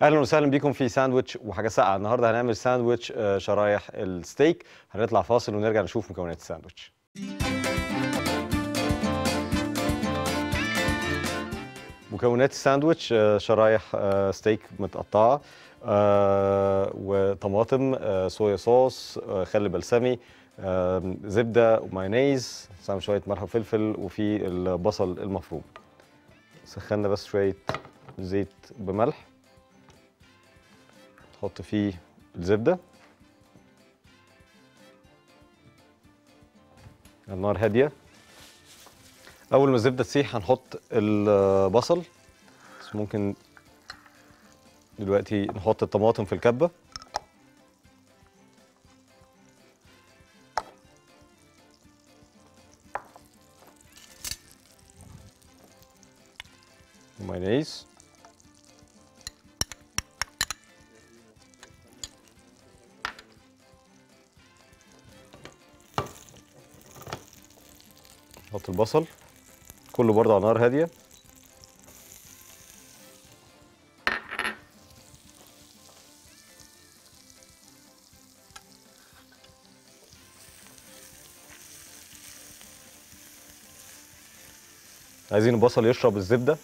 اهلا وسهلا بيكم في ساندويتش وحاجه ساقعه النهارده هنعمل ساندويتش آه، شرايح الستيك هنطلع فاصل ونرجع نشوف مكونات الساندويتش مكونات الساندويتش آه، شرايح آه، ستيك متقطعه آه، وطماطم آه، صويا صوص آه، خل بلسمي آه، زبده ومايونيز استعمل شويه ملح وفلفل وفي البصل المفروم سخنا بس شويه زيت بملح نحط فيه الزبده على النار هاديه اول ما الزبده تسيح هنحط البصل بس ممكن دلوقتي نحط الطماطم في الكبه مايونيز نحط البصل كله برضه على نار هاديه عايزين البصل يشرب الزبده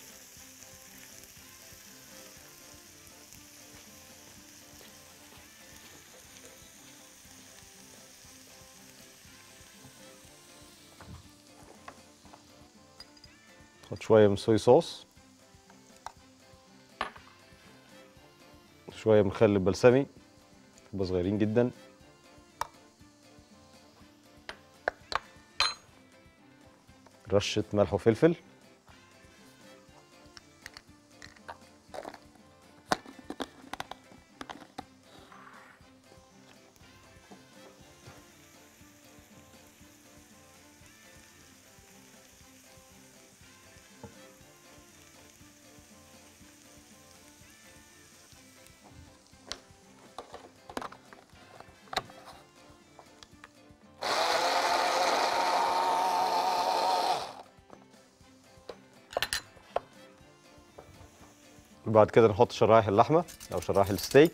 نحط شويه من صويا صوص شويه من خل البلسمي حبه صغيرين جدا رشه ملح وفلفل وبعد كده نحط شرايح اللحمه او شرايح الستيك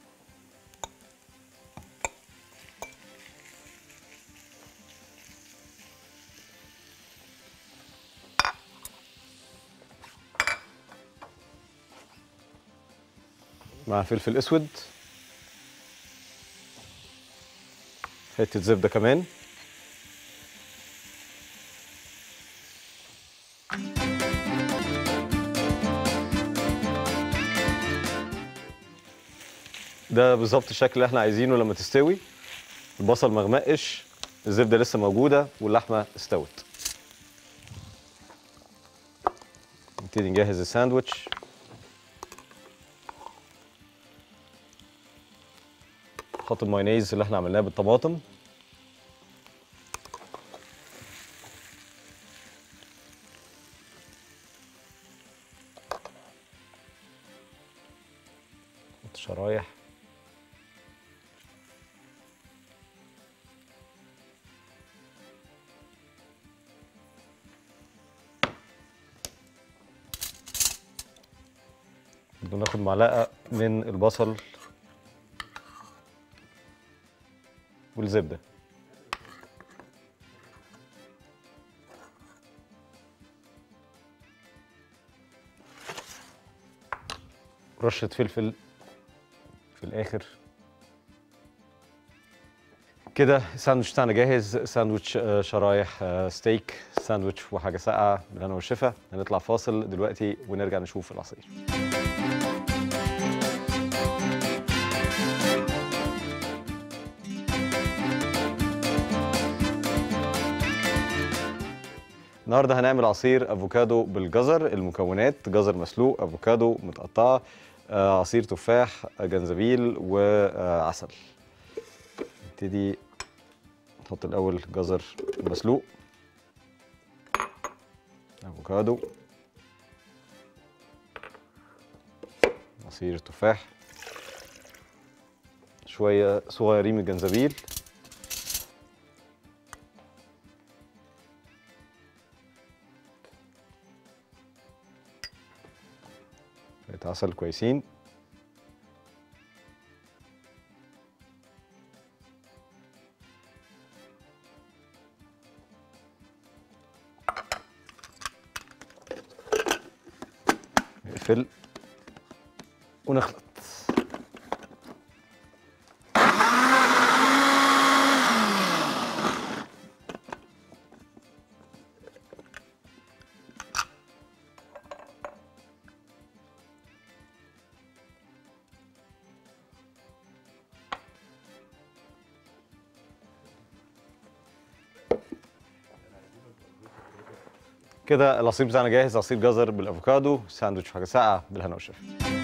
مع فلفل اسود حته زبده كمان ده بالظبط الشكل اللي احنا عايزينه لما تستوي البصل مغمقش الزبده لسه موجوده واللحمه استوت نبتدي نجهز الساندوتش نحط المايونيز اللي احنا عملناه بالطماطم نحط شرايح بدنا ناخد معلقه من البصل والزبده رشه فلفل في الاخر كده الساندوتش بتاعنا جاهز ساندوتش آه، شرايح آه، ستيك ساندوتش وحاجه ساقعه بالهنا والشفا هنطلع فاصل دلوقتي ونرجع نشوف العصير النهارده هنعمل عصير افوكادو بالجزر المكونات جزر مسلوق افوكادو متقطعه آه، عصير تفاح آه، جنزبيل وعسل نبتدي نحط الاول جزر مسلوق افوكادو عصير تفاح شويه صغيرين من الجنزبيل شويه عسل كويسين فلفل ونخلط كده العصير بتاعنا جاهز عصير جزر بالافوكادو ساندوتش حاجه ساقعه بالهنا والشفا